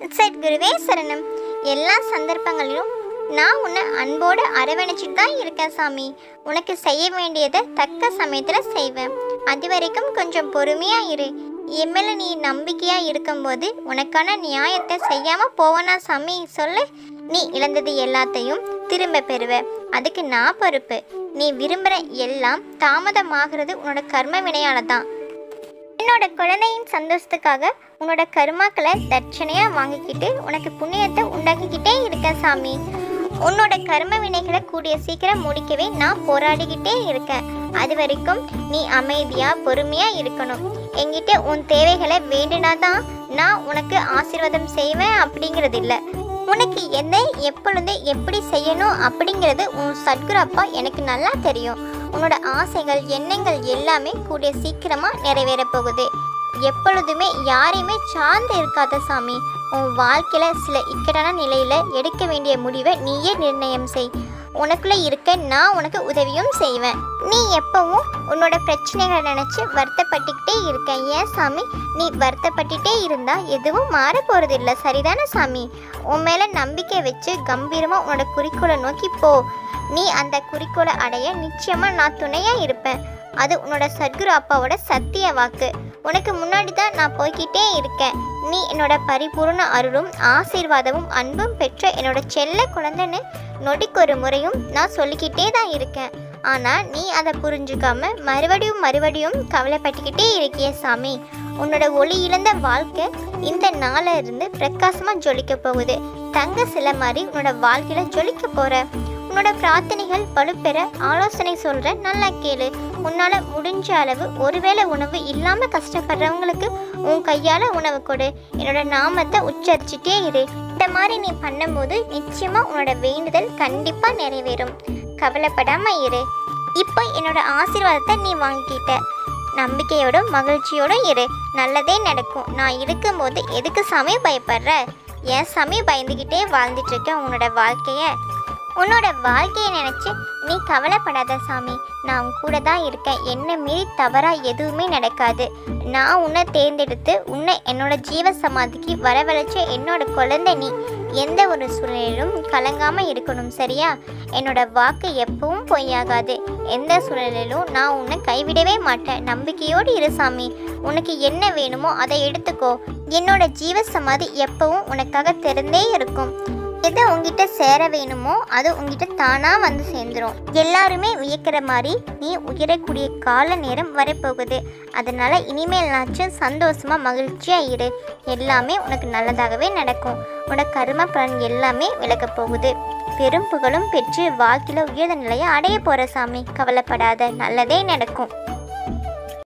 சரி குருவே சரணம் எல்லா சந்தர்ப்பங்களிலும் நான் உன்னை அன்போடு அரவணைச்சிட்டு தான் இருக்கேன் சாமி உனக்கு செய்ய வேண்டியதை தக்க சமயத்தில் செய்வேன் அது வரைக்கும் கொஞ்சம் பொறுமையா இரு என் மேல நீ நம்பிக்கையா இருக்கும்போது உனக்கான நியாயத்தை செய்யாம போவனா சாமி சொல்லு நீ இழந்தது எல்லாத்தையும் திரும்ப பெறுவ அதுக்கு நான் பொறுப்பு நீ விரும்புகிற எல்லாம் தாமதமாகிறது உன்னோட கர்ம வினையால தான் என்னோட குழந்தையின் சந்தோஷத்துக்காக உன்னோட கருமாக்களை தட்சணையா வாங்கிக்கிட்டு உனக்கு புண்ணியத்தை உண்டாக்கிக்கிட்டே இருக்கேன் சாமி உன்னோட கர்ம வினைகளை கூடிய சீக்கிரம் முடிக்கவே நான் போராடிக்கிட்டே இருக்கேன் அது வரைக்கும் நீ அமைதியா பொறுமையா இருக்கணும் என்கிட்ட உன் தேவைகளை வேண்டுனாதான் நான் உனக்கு ஆசீர்வாதம் செய்வேன் அப்படிங்கிறது இல்லை உனக்கு எதை எப்பொழுது எப்படி செய்யணும் அப்படிங்கிறது உன் சத்குரு அப்பா எனக்கு நல்லா தெரியும் உன்னோட ஆசைகள் எண்ணங்கள் எல்லாமே கூடிய சீக்கிரமா நிறைவேற போகுது எப்பொழுதுமே யாரையுமே சார்ந்து இருக்காத சாமி உன் வாழ்க்கையில சில இக்கட்டான நிலையில எடுக்க வேண்டிய முடிவை நீயே நிர்ணயம் செய் உனக்குள்ள இருக்க நான் உனக்கு உதவியும் செய்வேன் நீ எப்பவும் உன்னோட பிரச்சனைகளை நினைச்சு வருத்தப்பட்டுக்கிட்டே இருக்க ஏன் சாமி நீ வருத்தப்பட்டுட்டே இருந்தா எதுவும் மாற போறது இல்ல சரிதானே சாமி உன் மேல நம்பிக்கை வச்சு கம்பீரமா உன்னோட குறிக்கோளை நோக்கி போ நீ அந்த குறிக்கோளை அடைய நிச்சயமா நான் துணையா இருப்பேன் அது உன்னோட சத்குரு அப்பாவோட சத்திய வாக்கு உனக்கு முன்னாடி தான் நான் போய்கிட்டே இருக்கேன் நீ என்னோட பரிபூர்ண அருளும் ஆசீர்வாதமும் அன்பும் பெற்ற என்னோட செல்ல குழந்தைன்னு நொடிக்கு ஒரு முறையும் நான் சொல்லிக்கிட்டே தான் இருக்கேன் ஆனால் நீ அதை புரிஞ்சுக்காம மறுபடியும் மறுபடியும் கவலைப்பட்டுக்கிட்டே இருக்கியே சாமி உன்னோட ஒளி இழந்த வாழ்க்கை இந்த நாளில் இருந்து பிரகாசமாக ஜொலிக்க போகுது தங்க சில மாதிரி உன்னோட வாழ்க்கையில் ஜொலிக்க போகிற உன்னோட பிரார்த்தனைகள் வலுப்பெற ஆலோசனை சொல்கிறேன் நல்லா கேளு உன்னால் முடிஞ்ச அளவு ஒருவேளை உணவு இல்லாமல் கஷ்டப்படுறவங்களுக்கு உன் கையால் உணவு கொடு என்னோட நாமத்தை உச்சரிச்சுட்டே இரு இந்த மாதிரி நீ பண்ணும்போது நிச்சயமாக உன்னோட வேண்டுதல் கண்டிப்பாக நிறைவேறும் கவலைப்படாமல் இரு இப்போ என்னோட ஆசீர்வாதத்தை நீ வாங்கிக்கிட்ட நம்பிக்கையோட மகிழ்ச்சியோட இரு நல்லதே நடக்கும் நான் இருக்கும்போது எதுக்கு சாமி பயப்படுற என் சாமி பயந்துக்கிட்டே வாழ்ந்துட்டு இருக்க உன்னோட வாழ்க்கைய உன்னோட வாழ்க்கையை நினச்சி நீ கவலைப்படாத சாமி நான் உன் கூட தான் இருக்கேன் என்னை மீறி தவறாக எதுவுமே நடக்காது நான் உன்னை தேர்ந்தெடுத்து உன்னை என்னோட ஜீவ சமாதிக்கு வரவழைச்ச என்னோட குழந்தை நீ எந்த ஒரு சூழ்நிலையிலும் கலங்காமல் இருக்கணும் சரியா என்னோட வாக்கு எப்பவும் பொய்யாகாது எந்த சூழ்நிலையிலும் நான் உன்னை கைவிடவே மாட்டேன் நம்பிக்கையோடு இரு சாமி உனக்கு என்ன வேணுமோ அதை எடுத்துக்கோ என்னோட ஜீவ சமாதி எப்பவும் உனக்காக திறந்தே இருக்கும் எது உங்ககிட்ட சேர வேணுமோ அது உங்ககிட்ட தானா வந்து சேர்ந்துரும் எல்லாருமே வியக்கிற மாதிரி நீ உயரக்கூடிய கால நேரம் வரப்போகுது அதனால இனிமேல்னாச்சும் சந்தோஷமா மகிழ்ச்சியா இரு எல்லாமே உனக்கு நல்லதாகவே நடக்கும் உனக்கு கரும பலன் எல்லாமே விலகப் போகுது பெரும் புகழும் பெற்று வாழ்க்கையில உயர்ந்த நிலையை அடைய போற சாமி கவலைப்படாத நல்லதே நடக்கும்